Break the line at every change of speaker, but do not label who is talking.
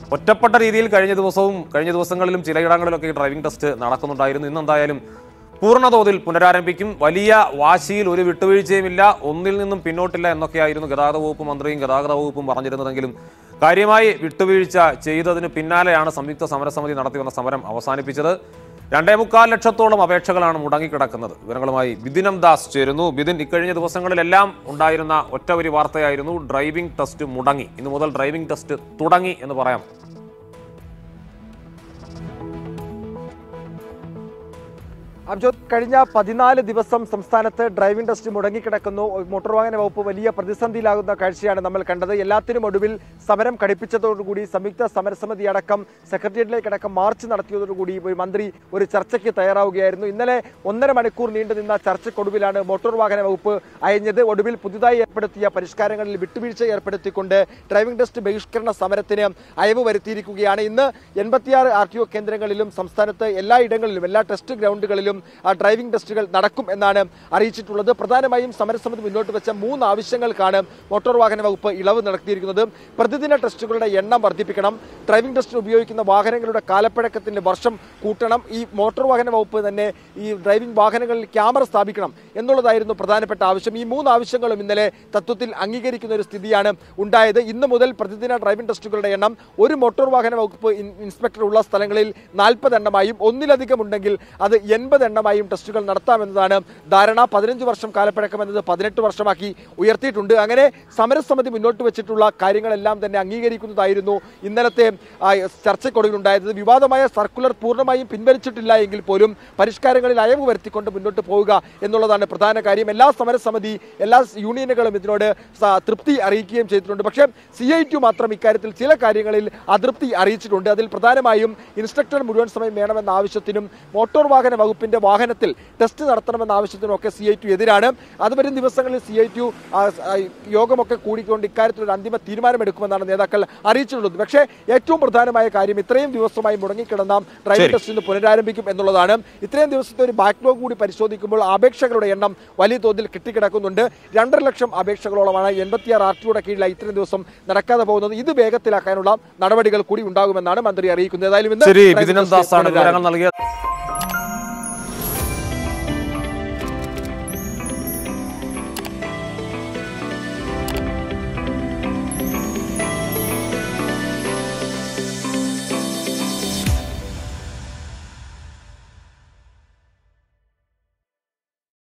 ഒറ്റപ്പെട്ട രീതിയിൽ കഴിഞ്ഞ ദിവസവും കഴിഞ്ഞ ദിവസങ്ങളിലും ചിലയിടങ്ങളിലൊക്കെ ഈ ഡ്രൈവിംഗ് ടെസ്റ്റ് നടക്കുന്നുണ്ടായിരുന്നു ഇന്ന് എന്തായാലും പൂർണ്ണതോതിൽ പുനരാരംഭിക്കും വലിയ വാശിയിൽ ഒരു വിട്ടുവീഴ്ചയുമില്ല ഒന്നിൽ നിന്നും പിന്നോട്ടില്ല എന്നൊക്കെയായിരുന്നു ഗതാഗത വകുപ്പ് മന്ത്രിയും ഗതാഗത വകുപ്പും പറഞ്ഞിരുന്നതെങ്കിലും കാര്യമായി വിട്ടുവീഴ്ച ചെയ്തതിന് പിന്നാലെയാണ് സംയുക്ത സമരസമിതി നടത്തി വന്ന സമരം അവസാനിപ്പിച്ചത് രണ്ടേ മുക്കാൽ ലക്ഷത്തോളം അപേക്ഷകളാണ് മുടങ്ങിക്കിടക്കുന്നത് വിവരങ്ങളുമായി ബിദിനം ദാസ് ചേരുന്നു ബിദിൻ ഇക്കഴിഞ്ഞ ദിവസങ്ങളിലെല്ലാം ഉണ്ടായിരുന്ന ഒറ്റ ഒരു വാർത്തയായിരുന്നു ഡ്രൈവിംഗ് ടെസ്റ്റ് മുടങ്ങി ഇന്നു മുതൽ ഡ്രൈവിംഗ് ടെസ്റ്റ് തുടങ്ങി എന്ന് പറയാം
അബ്ജോത് കഴിഞ്ഞ പതിനാല് ദിവസം സംസ്ഥാനത്ത് ഡ്രൈവിംഗ് ടെസ്റ്റ് മുടങ്ങിക്കിടക്കുന്നു മോട്ടോർ വാഹന വകുപ്പ് വലിയ പ്രതിസന്ധിയിലാകുന്ന കാഴ്ചയാണ് നമ്മൾ കണ്ടത് എല്ലാത്തിനും ഒടുവിൽ സമരം കടുപ്പിച്ചതോടുകൂടി സംയുക്ത സമരസമിതി അടക്കം സെക്രട്ടേറിയറ്റിലേക്ക് അടക്കം മാർച്ച് നടത്തിയതോടുകൂടി ഒരു മന്ത്രി ഒരു ചർച്ചയ്ക്ക് തയ്യാറാവുകയായിരുന്നു ഇന്നലെ ഒന്നര മണിക്കൂർ നീണ്ടു നിന്ന ചർച്ചയ്ക്കൊടുവിലാണ് മോട്ടോർ വാഹന വകുപ്പ് അയഞ്ഞത് ഒടുവിൽ പുതുതായി ഏർപ്പെടുത്തിയ പരിഷ്കാരങ്ങളിൽ വിട്ടുവീഴ്ച ഏർപ്പെടുത്തിക്കൊണ്ട് ഡ്രൈവിംഗ് ടെസ്റ്റ് ബഹിഷ്കരണ സമരത്തിന് അയവ് വരുത്തിയിരിക്കുകയാണ് ഇന്ന് എൺപത്തിയാറ് ആർ ടി ഒ കേന്ദ്രങ്ങളിലും സംസ്ഥാനത്ത് എല്ലായിടങ്ങളിലും എല്ലാ ടെസ്റ്റ് ഗ്രൗണ്ടുകളിലും ആ ഡ്രൈവിംഗ് ടെസ്റ്റുകൾ നടക്കും എന്നാണ് അറിയിച്ചിട്ടുള്ളത് പ്രധാനമായും സമരസമിതി മുന്നോട്ട് വെച്ച മൂന്ന് ആവശ്യങ്ങൾക്കാണ് മോട്ടോർ വാഹന വകുപ്പ് ഇളവ് നടത്തിയിരിക്കുന്നത് പ്രതിദിന ടെസ്റ്റുകളുടെ എണ്ണം വർദ്ധിപ്പിക്കണം ഡ്രൈവിംഗ് ടെസ്റ്റിന് ഉപയോഗിക്കുന്ന വാഹനങ്ങളുടെ കാലപ്പഴക്കത്തിന്റെ വർഷം കൂട്ടണം ഈ മോട്ടോർ വാഹന വകുപ്പ് തന്നെ ഈ ഡ്രൈവിംഗ് വാഹനങ്ങളിൽ ക്യാമറ സ്ഥാപിക്കണം എന്നുള്ളതായിരുന്നു പ്രധാനപ്പെട്ട ആവശ്യം ഈ മൂന്ന് ആവശ്യങ്ങളും ഇന്നലെ തത്വത്തിൽ അംഗീകരിക്കുന്ന ഒരു സ്ഥിതിയാണ് ഉണ്ടായത് ഇന്ന് മുതൽ പ്രതിദിന ഡ്രൈവിംഗ് ടെസ്റ്റുകളുടെ എണ്ണം ഒരു മോട്ടോർ വാഹന വകുപ്പ് ഇൻ- ഇൻസ്പെക്ടർ ഉള്ള സ്ഥലങ്ങളിൽ നാൽപ്പത് എണ്ണമായും ഒന്നിലധികം ഉണ്ടെങ്കിൽ അത് എൺപത് എണ്ണമായും ടെസ്റ്റുകൾ നടത്താമെന്നതാണ് ധാരണ പതിനഞ്ച് വർഷം കാലപ്പഴക്കം എന്നത് പതിനെട്ട് വർഷമാക്കി ഉയർത്തിയിട്ടുണ്ട് അങ്ങനെ സമരസമിതി മുന്നോട്ട് വെച്ചിട്ടുള്ള കാര്യങ്ങളെല്ലാം തന്നെ അംഗീകരിക്കുന്നതായിരുന്നു ഇന്നലത്തെ ആ, ചർച്ചയ്ക്കൊടുവിലുണ്ടായത് വിവാദമായ സർക്കുലർ പൂർണ്ണമായും പിൻവലിച്ചിട്ടില്ല എങ്കിൽ പോലും പരിഷ്കാരങ്ങളിൽ അയവ് വരുത്തിക്കൊണ്ട് മുന്നോട്ട് പോവുക എന്നുള്ളതാണ് പ്രധാന കാര്യം എല്ലാ സമരസമിതി എല്ലാ യൂണിയനുകളും ഇതിനോട് സ- തൃപ്തി അറിയിക്കുകയും ചെയ്തിട്ടുണ്ട് പക്ഷേ സി ഐ ടി മാത്രം ഇക്കാര്യത്തിൽ ചില കാര്യങ്ങളിൽ അതൃപ്തി അറിയിച്ചിട്ടുണ്ട് അതിൽ പ്രധാനമായും ഇൻസ്ട്രക്ടർ മുഴുവൻ സമയം വേണമെന്ന ആവശ്യത്തിനും മോട്ടോർ വാഹന വകുപ്പിന്റെ വാഹനത്തിൽ ടെസ്റ്റ് നടത്തണമെന്ന ആവശ്യത്തിനും ഒക്കെ സി ഐ ടി എതിരാണ് അത് വരും ദിവസങ്ങളിൽ സി ഐ ടി യോഗമൊക്കെ കൂടിക്കൊണ്ട് ഇക്കാര്യത്തിൽ ഒരു അന്തിമ തീരുമാനമെടുക്കുമെന്നാണ് നേതാക്കൾ അറിയിച്ചിട്ടുള്ളത് പക്ഷേ ഏറ്റവും പ്രധാനമായ കാര്യം ഇത്രയും ദിവസമായി മുടങ്ങിക്കിടന്ന ഡ്രൈവിംഗ്
ശരി.
ടെസ്റ്റ് ഇന്ന് പുനരാരംഭിക്കും എന്നുള്ളതാണ് ഇത്രയും ദിവസത്തെ ഒരു ബാക്ക്ലോഗ് കൂടി പരിശോധിക്കുമ്പോൾ അപേക്ഷകളുടെ എണ്ണം വലിയ തോതിൽ കിട്ടിക്കിടക്കുന്നുണ്ട് രണ്ടര ലക്ഷം അപേക്ഷകളോളമാണ് എൺപത്തിയാറ് ആർ ടിയുടെ കീഴിലായി ഇത്രയും ദിവസം നടക്കാതെ പോകുന്നത് ഇത് വേഗത്തിലാക്കാനുള്ള നടപടികൾ കൂടി ഉണ്ടാകുമെന്നാണ് മന്ത്രി അറിയിക്കുന്നത് ഏതായാലും ഇന്ന്
ശരി
ഡ്രൈവിംഗ്
ബിദിനം
ടെസ്റ്റ്
ദാസാണ്
പുനരാരംഭിക്കും.
വിവരങ്ങൾ നൽകിയത്